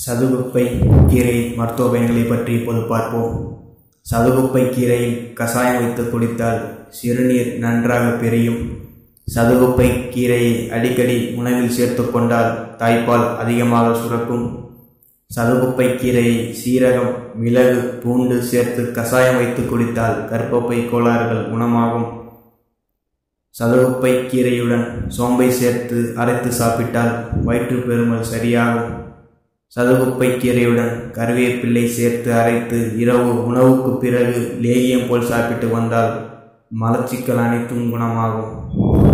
சதுகுப்பை கீரை மருத்துவ பயன்களை பற்றி இப்போது பார்ப்போம் சதுகுப்பை கீரையில் கசாயம் வைத்து குடித்தால் சிறுநீர் நன்றாக பிரியும் சதுகுப்பை கீரையை அடிக்கடி உணவில் சேர்த்து கொண்டால் தாய்ப்பால் அதிகமாக சுரக்கும் சதுகுப்பை கீரையை சீரகம் மிளகு பூண்டு சேர்த்து கசாயம் வைத்து குடித்தால் கர்ப்பப்பை கோளாறுகள் குணமாகும் சதுகுப்பை கீரையுடன் சோம்பை சேர்த்து அரைத்து சாப்பிட்டால் வயிற்றுப் பெருமல் சரியாகும் சதுகுப்பை கீரையுடன் கருவேப்பிள்ளை சேர்த்து அரைத்து இரவு உணவுக்கு பிறகு லேகியம் போல் சாப்பிட்டு வந்தால் மலச்சிக்கல் அனைத்தும் குணமாகும்